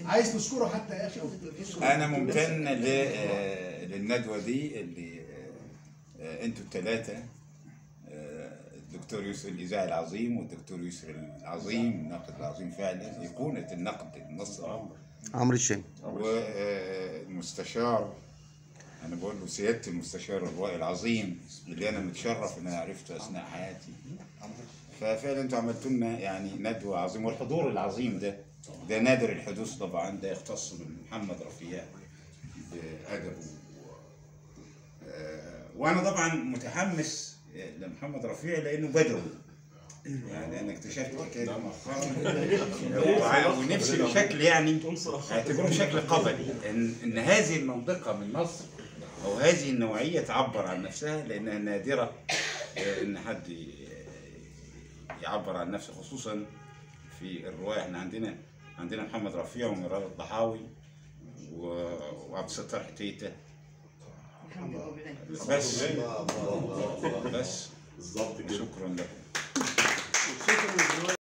عايز تشكره حتى يا اخي او تشكره انا ممتن ل- آه، للندوه دي اللي آه، آه، انتوا الثلاثه الدكتور يسر الاذاعي العظيم والدكتور يسر العظيم الناقد العظيم فعلا ايقونه النقد المصري عمرو الشام والمستشار انا بقول له سياده المستشار الروائي العظيم اللي انا متشرف ان انا عرفته اثناء حياتي ففعلا انتوا عملتوا لنا يعني ندوه عظيمه والحضور العظيم ده ده نادر الحدوث طبعا ده يختص بمحمد رفيع بادبه آه، وانا طبعا متحمس لمحمد رفيع لانه بدوي يعني انا اكتشفت الحكايه دي مؤخرا ونفسي بشكل يعني اعتبره بشكل قبلي ان ان هذه المنطقه من مصر او هذه النوعيه تعبر عن نفسها لانها نادره آه، ان حد ي- يعبر عن نفسه خصوصا في الروايه احنا عندنا عندنا محمد رفيع ومراد الضحاوي و- وعبد الستار حتيته بس بس بالظبط كده شكرا لكم